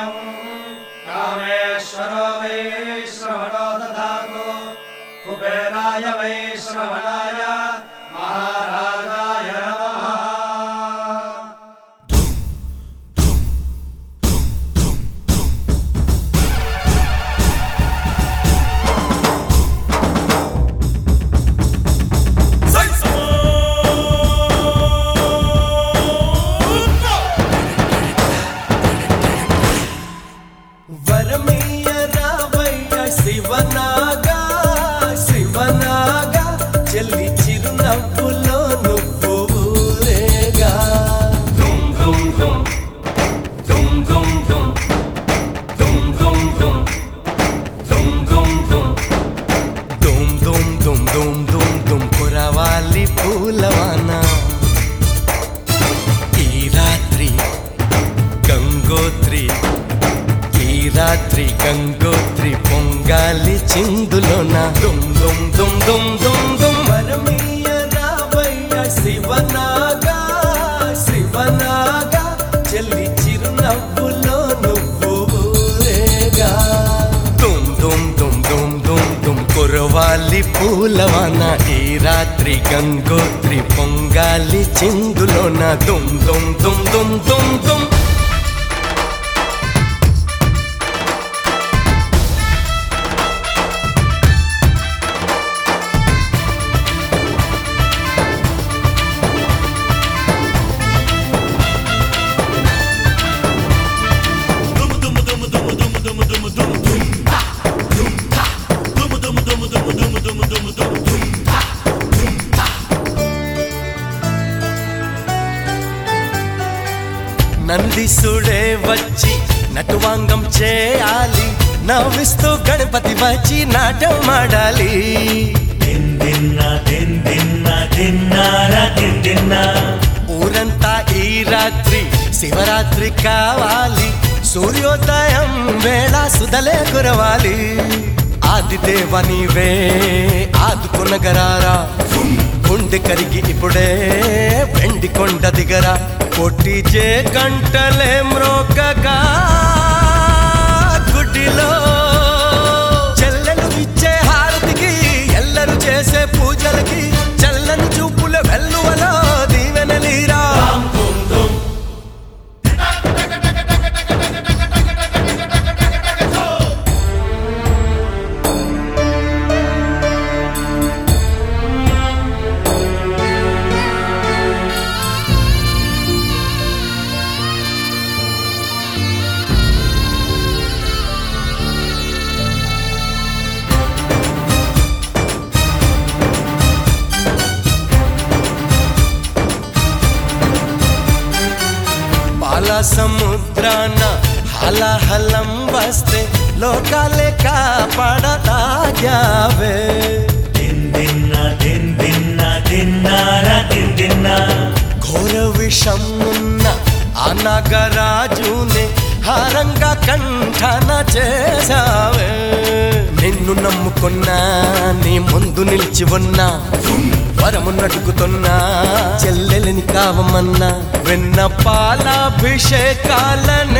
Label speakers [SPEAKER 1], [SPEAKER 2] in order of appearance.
[SPEAKER 1] यज्ञम् कामेश्वरो वै श्रवणो दधातु कुबेराय वै श्रवणाय महाराजाय नमः
[SPEAKER 2] వరమయ్య రావయ్య శివనాగా శివనాగా చెల్లి చిరునవ్వులో నువ్వు ఊరేగా దుమ్ దుమ్ దుమ్ దుమ్ దుమ్ దుమ్ దుమ్ దుమ్ దుమ్ దుమ్ దుమ్ దుమ్ దుమ్ దుమ్ దుమ్ దుమ్ దుమ్ దుమ్ కురవాలి పూలవాన ఈ రాత్రి గంగోత్రి ఈ రాత్రి గంగోత్రి పొంగాలి చిందులోన దుమ్ దుమ్ దుమ్ దుమ్ దుమ్ దుమ్ వరమయ్య రావయ్య శివనాగా శివనాగా చెల్లి చిరునవ్వులో నువ్వు ఊరేగా దుమ్ దుమ్ దుమ్ దుమ్ దుమ్ దుమ్ కురవాలి పూలవాన ఈ రాత్రి గంగోత్రి పొంగాలి చిందులోన దుమ్ దుమ్ దుమ్ దుమ్ దుమ్ దుమ్ నందిసుడే వచ్చి నటువాంగం చేయాలి నవ్విస్తూ గణపతి వచ్చి నాటమాడాలి
[SPEAKER 3] తిందిన్న తిందిన్న తిన్నార తిందిన్న
[SPEAKER 2] ఊరంతా ఈ రాత్రి శివరాత్రి కావాలి సూర్యోదయం వేళ సుదలే కురవాలి ఆదిదేవ నీవే ఆదుకునగరారా గుండె కరిగి ఇప్పుడే వెండి కొండ దిగరా పొట్టి చే గంటలే మ్రోకగా గుడిలో చెల్లెలు ఇచ్చే హారతికి ఎల్లరు చేసే పూజలకి చల్లని చూపుల వెల్లువలో దీవెనలీరా పాల సముద్రాన హలహలం వస్తే లోకాలే కాపాడతాగావే
[SPEAKER 3] తిందిన్న తిందిన్న తిన్నార తిందిన్న
[SPEAKER 2] ఘోర విషం ఉన్న ఆ నాగరాజునే హారంగా కంఠన చేసావే నిన్ను నమ్ముకున్నా నీ ముందు నిలిచి ఉన్నా వరమున్నడుగుతున్నా చెల్లెలిని కావమన్నా వెన్న పాలాభిషేకాలను